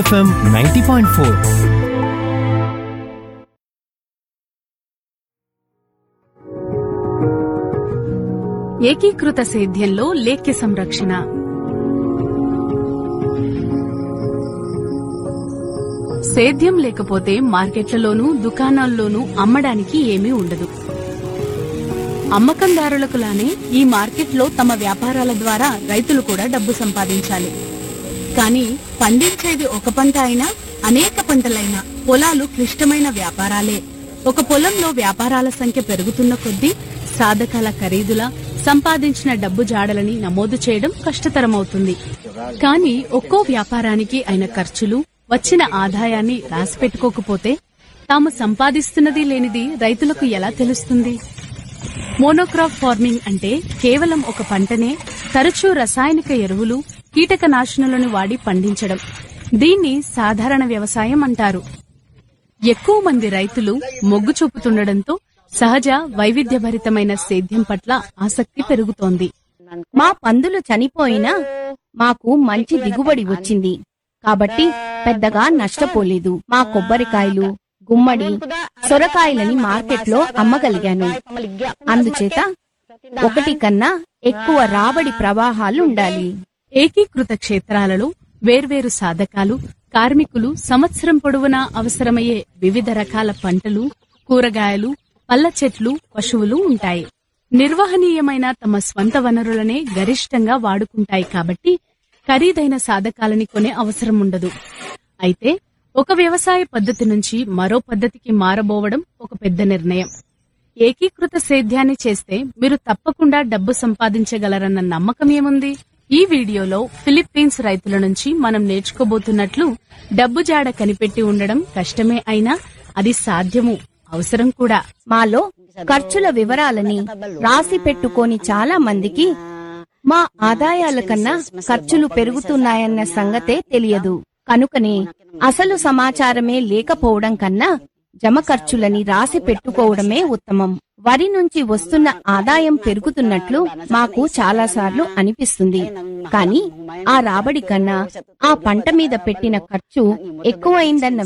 FM ninety point four ఏకీకృత సేద్యంలో లేఖ్య సంరక్షణ సేద్యం లేకపోతే మార్కెట్లలోనూ దుకాణాల్లోనూ అమ్మడానికి ఏమీ ఉండదు అమ్మకందారులకు లానే ఈ మార్కెట్లో తమ వ్యాపారాల ద్వారా రైతులు కూడా డబ్బు సంపాదించాలి కానీ పండించేది ఒక పంట అయినా అనేక పంటలైనా పొలాలు క్లిష్టమైన వ్యాపారాలే ఒక పొలంలో వ్యాపారాల సంఖ్య పెరుగుతున్న కొద్దీ సాధకాల ఖరీదుల సంపాదించిన డబ్బు జాడలని నమోదు చేయడం కష్టతరమవుతుంది కానీ ఒక్కో వ్యాపారానికి అయిన ఖర్చులు వచ్చిన ఆదాయాన్ని రాసిపెట్టుకోకపోతే తాము సంపాదిస్తున్నది లేనిది రైతులకు ఎలా తెలుస్తుంది మోనోక్రాప్ ఫార్మింగ్ అంటే కేవలం ఒక పంటనే తరచూ రసాయనిక ఎరువులు కీటకనాశనులను వాడి పండించడం దీన్ని సాధారణ వ్యవసాయం అంటారు ఎక్కువ మంది రైతులు మొగ్గు చూపుతుండటంతో సహజ వైవిధ్యభరితమైన సేద్యం పట్ల ఆసక్తి పెరుగుతోంది మా పందులు చనిపోయినా మాకు మంచి దిగుబడి వచ్చింది కాబట్టి పెద్దగా నష్టపోలేదు మా కొబ్బరికాయలు గుమ్మడి సొరకాయలని మార్కెట్లో అమ్మగలిగాను అందుచేత ఒకటి కన్నా ఎక్కువ రాబడి ప్రవాహాలు ఉండాలి ఏకీకృత క్షేత్రాలలో వేర్వేరు సాధకాలు కార్మికులు సంవత్సరం పొడవునా అవసరమయ్యే వివిధ రకాల పంటలు కూరగాయలు పళ్ళ చెట్లు పశువులు ఉంటాయి నిర్వహణీయమైన తమ స్వంత వనరులనే గరిష్టంగా వాడుకుంటాయి కాబట్టి ఖరీదైన సాధకాలని కొనే అవసరం ఉండదు అయితే ఒక వ్యవసాయ పద్ధతి నుంచి మరో పద్ధతికి మారబోవడం ఒక పెద్ద నిర్ణయం ఏకీకృత సేద్యాన్ని చేస్తే మీరు తప్పకుండా డబ్బు సంపాదించగలరన్న నమ్మకం ఏముంది ఈ వీడియోలో ఫిలిప్పీన్స్ రైతుల నుంచి మనం నేర్చుకోబోతున్నట్లు డబ్బు జాడ కనిపెట్టి ఉండడం కష్టమే అయినా అది సాధ్యము అవసరం కూడా మాలో ఖర్చుల వివరాలని రాసి పెట్టుకోని చాలా మందికి మా ఆదాయాల కన్నా ఖర్చులు పెరుగుతున్నాయన్న సంగతే తెలియదు కనుకనే అసలు సమాచారమే లేకపోవడం కన్నా జమ ఖర్చులని రాసి పెట్టుకోవడమే ఉత్తమం వరి నుంచి వస్తున్న ఆదాయం పెరుగుతున్నట్లు మాకు చాలాసార్లు అనిపిస్తుంది కానీ ఆ రాబడి కన్నా ఆ పంట మీద పెట్టిన ఖర్చు ఎక్కువైందన్న